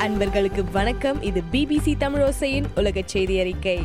அன்பர்களுக்கு வணக்கம் இது பிபிசி தமிழோசையின் உலக செய்தி அறிக்கை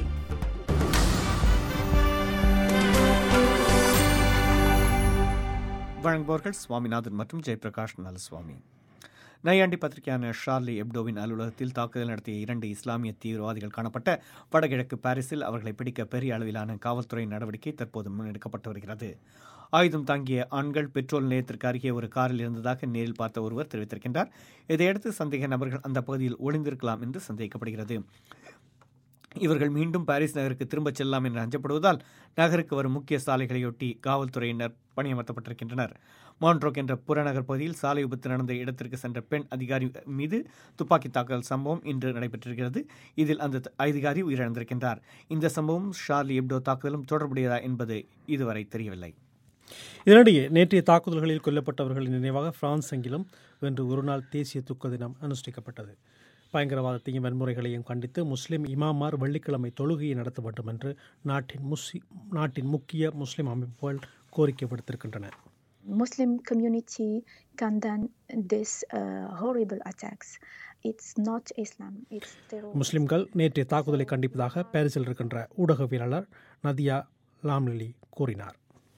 வழங்குபவர்கள் சுவாமிநாதன் மற்றும் ஜெயபிரகாஷ் நலசுவாமி நையாண்டி பத்திரிகையான ஷார்லி எப்டோவின் அலுவலகத்தில் தாக்குதல் நடத்திய இரண்டு இஸ்லாமிய தீவிரவாதிகள் காணப்பட்ட வடகிழக்கு பாரிஸில் அவர்களை பிடிக்க பெரிய அளவிலான காவல்துறை நடவடிக்கை தற்போது முன்னெடுக்கப்பட்டு வருகிறது ஆயுதம் தாங்கிய ஆண்கள் பெட்ரோல் நிலையத்திற்கு அருகே ஒரு காரில் இருந்ததாக நேரில் பார்த்த ஒருவர் தெரிவித்திருக்கின்றார் இதையடுத்து சந்தேக நபர்கள் அந்த பகுதியில் ஒளிந்திருக்கலாம் என்று சந்தேகிக்கப்படுகிறது இவர்கள் மீண்டும் பாரிஸ் நகருக்கு திரும்பச் செல்லலாம் என்று அஞ்சப்படுவதால் நகருக்கு வரும் முக்கிய சாலைகளையொட்டி காவல்துறையினர் பணியமர்த்தப்பட்டிருக்கின்றனர் மான்ட்ரோக் என்ற புறநகர் பகுதியில் சாலை விபத்து நடந்த இடத்திற்கு சென்ற பெண் அதிகாரி மீது துப்பாக்கி தாக்குதல் சம்பவம் இன்று நடைபெற்றிருக்கிறது இதில் அந்த அதிகாரி உயிரிழந்திருக்கின்றார் இந்த சம்பவம் ஷார்லி எப்டோ தாக்குதலும் தொடர்புடையதா என்பது இதுவரை தெரியவில்லை இதனிடையே நேற்றைய தாக்குதல்களில் கொல்லப்பட்டவர்களின் நினைவாக பிரான்ஸ் எங்கிலும் இன்று ஒருநாள் தேசிய துக்க தினம் அனுஷ்டிக்கப்பட்டது பயங்கரவாதத்தையும் வன்முறைகளையும் கண்டித்து முஸ்லிம் இமாமார் வெள்ளிக்கிழமை தொழுகையை நடத்த வேண்டும் என்று நாட்டின் முஸ்லி நாட்டின் முக்கிய முஸ்லிம் அமைப்புகள் கோரிக்கை விடுத்திருக்கின்றன Muslim community condemn this uh, horrible attacks. It's not Islam, it's terror. முஸ்லிம்கள் நேற்றைய தாக்குதலை கண்டிப்பதாக பாரிஸில் இருக்கின்ற ஊடகவியலாளர் நதியா லாம்லிலி கூறினார்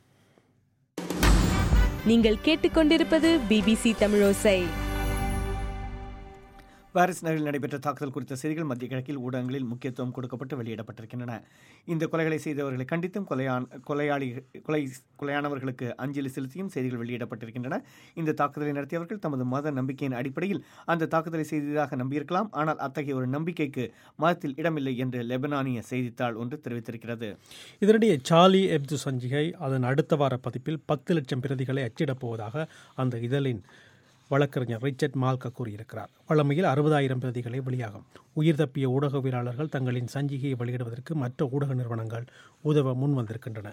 நீங்கள் கேட்டுக்கொண்டிருப்பது பிபிசி தமிழோசை பாரிஸ் நகரில் நடைபெற்ற தாக்குதல் குறித்த செய்திகள் மத்திய கிழக்கில் ஊடகங்களில் முக்கியத்துவம் கொடுக்கப்பட்டு வெளியிடப்பட்டிருக்கின்றன இந்த கொலைகளை செய்தவர்களை கண்டித்தும் கொலையான் கொலையாளி கொலை கொலையானவர்களுக்கு அஞ்சலி செலுத்தியும் செய்திகள் வெளியிடப்பட்டிருக்கின்றன இந்த தாக்குதலை நடத்தியவர்கள் தமது மத நம்பிக்கையின் அடிப்படையில் அந்த தாக்குதலை செய்ததாக நம்பியிருக்கலாம் ஆனால் அத்தகைய ஒரு நம்பிக்கைக்கு மதத்தில் இடமில்லை என்று லெபனானிய செய்தித்தாள் ஒன்று தெரிவித்திருக்கிறது இதனிடையே சார்லி எப்து சஞ்சிகை அதன் அடுத்த வார பதிப்பில் பத்து லட்சம் பிரதிகளை அச்சிடப் போவதாக அந்த இதழின் வழக்கறிஞர் ரிச்சர்ட் மால்க கூறியிருக்கிறார் வழமையில் அறுபதாயிரம் பிரதிகளை வெளியாகும் உயிர் தப்பிய ஊடகவியலாளர்கள் தங்களின் சஞ்சிகையை வெளியிடுவதற்கு மற்ற ஊடக நிறுவனங்கள் உதவ முன் வந்திருக்கின்றன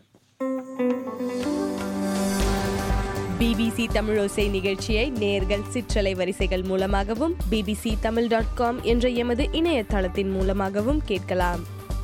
பிபிசி தமிழோசை நிகழ்ச்சியை நேர்கள் சிற்றலை வரிசைகள் மூலமாகவும் பிபிசி தமிழ் டாட் காம் என்ற எமது இணையதளத்தின் மூலமாகவும் கேட்கலாம்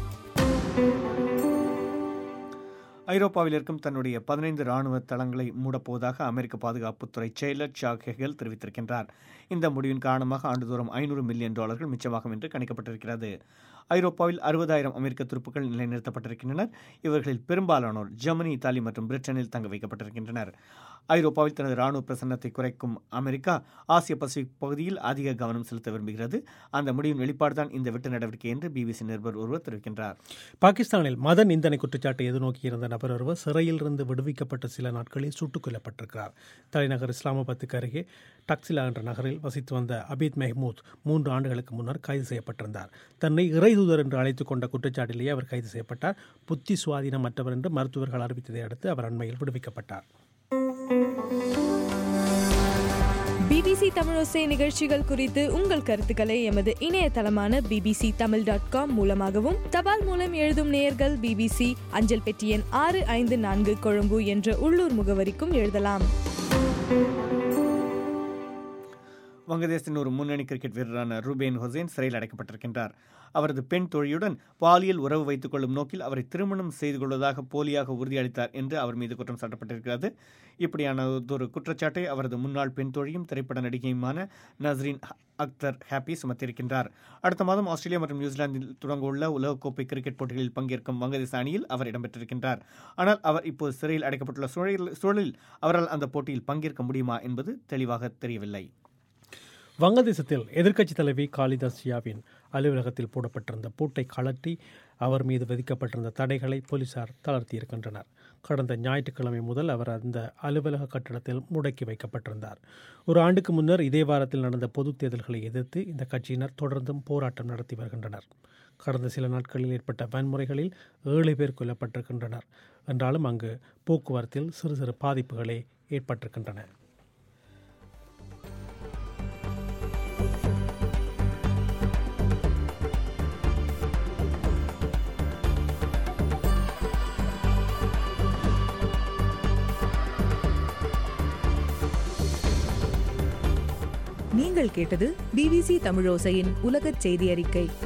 ஐரோப்பாவில் இருக்கும் தன்னுடைய பதினைந்து ராணுவ தளங்களை மூடப்போவதாக அமெரிக்க பாதுகாப்புத்துறை செயலர் சாக் ஹெகல் தெரிவித்திருக்கின்றார் இந்த முடிவின் காரணமாக ஆண்டுதோறும் ஐநூறு மில்லியன் டாலர்கள் மிச்சமாகும் என்று கணிக்கப்பட்டிருக்கிறது ஐரோப்பாவில் அறுபதாயிரம் அமெரிக்க துருப்புகள் நிலைநிறுத்தப்பட்டிருக்கின்றனர் இவர்களில் பெரும்பாலானோர் ஜெர்மனி இத்தாலி மற்றும் பிரிட்டனில் தங்க வைக்கப்பட்டிருக்கின்றனர் ஐரோப்பாவில் தனது ராணுவ பிரசன்னத்தை குறைக்கும் அமெரிக்கா ஆசிய பசிபிக் பகுதியில் அதிக கவனம் செலுத்த விரும்புகிறது அந்த முடிவின் வெளிப்பாடுதான் இந்த வெட்டு நடவடிக்கை என்று பிபிசி நிருபர் ஒருவர் தெரிவிக்கின்றார் பாகிஸ்தானில் மத நிந்தனை குற்றச்சாட்டை எதிர்நோக்கியிருந்த நபர் ஒருவர் சிறையில் இருந்து விடுவிக்கப்பட்ட சில நாட்களில் சுட்டுக் கொல்லப்பட்டிருக்கிறார் தலைநகர் இஸ்லாமாபாத்துக்கு அருகே டக்சிலா என்ற நகரில் வசித்து வந்த அபீத் மெஹ்மூத் மூன்று ஆண்டுகளுக்கு முன்னர் கைது செய்யப்பட்டிருந்தார் தன்னை இறைதூதர் என்று அழைத்துக் கொண்ட குற்றச்சாட்டிலேயே அவர் கைது செய்யப்பட்டார் புத்தி சுவாதீனமற்றவர் என்று மருத்துவர்கள் அறிவித்ததை அடுத்து அவர் அண்மையில் விடுவிக்கப்பட்டார் பிபிசி தமிழோசை நிகழ்ச்சிகள் குறித்து உங்கள் கருத்துக்களை எமது இணையதளமான பிபிசி தமிழ் டாட் காம் மூலமாகவும் தபால் மூலம் எழுதும் நேயர்கள் பிபிசி அஞ்சல் பெட்டி எண் ஆறு ஐந்து நான்கு கொழும்பு என்ற உள்ளூர் முகவரிக்கும் எழுதலாம் வங்கதேசத்தின் ஒரு முன்னணி கிரிக்கெட் வீரரான ரூபேன் ஹுசைன் சிறையில் அடைக்கப்பட்டிருக்கின்றார் அவரது பெண் தோழியுடன் பாலியல் உறவு வைத்துக் கொள்ளும் நோக்கில் அவரை திருமணம் செய்து கொள்வதாக போலியாக உறுதியளித்தார் என்று அவர் மீது குற்றம் சாட்டப்பட்டிருக்கிறது இப்படியான ஒரு குற்றச்சாட்டை அவரது முன்னாள் பெண் தோழியும் திரைப்பட நடிகையுமான நஸ்ரீன் அக்தர் ஹாப்பி சுமத்தியிருக்கின்றார் அடுத்த மாதம் ஆஸ்திரேலியா மற்றும் நியூசிலாந்தில் தொடங்கவுள்ள உலகக்கோப்பை கிரிக்கெட் போட்டிகளில் பங்கேற்கும் வங்கதேச அணியில் அவர் இடம்பெற்றிருக்கின்றார் ஆனால் அவர் இப்போது சிறையில் அடைக்கப்பட்டுள்ள சூழலில் சூழலில் அவரால் அந்த போட்டியில் பங்கேற்க முடியுமா என்பது தெளிவாக தெரியவில்லை வங்கதேசத்தில் எதிர்க்கட்சித் தலைவி காளிதாஸ் ஜியாவின் அலுவலகத்தில் போடப்பட்டிருந்த பூட்டை கழற்றி அவர் மீது விதிக்கப்பட்டிருந்த தடைகளை போலீசார் தளர்த்தியிருக்கின்றனர் கடந்த ஞாயிற்றுக்கிழமை முதல் அவர் அந்த அலுவலக கட்டிடத்தில் முடக்கி வைக்கப்பட்டிருந்தார் ஒரு ஆண்டுக்கு முன்னர் இதே வாரத்தில் நடந்த பொதுத் தேர்தல்களை எதிர்த்து இந்த கட்சியினர் தொடர்ந்தும் போராட்டம் நடத்தி வருகின்றனர் கடந்த சில நாட்களில் ஏற்பட்ட வன்முறைகளில் ஏழு பேர் கொல்லப்பட்டிருக்கின்றனர் என்றாலும் அங்கு போக்குவரத்தில் சிறு சிறு பாதிப்புகளே ஏற்பட்டிருக்கின்றன நீங்கள் கேட்டது பிபிசி தமிழோசையின் உலகச் செய்தி அறிக்கை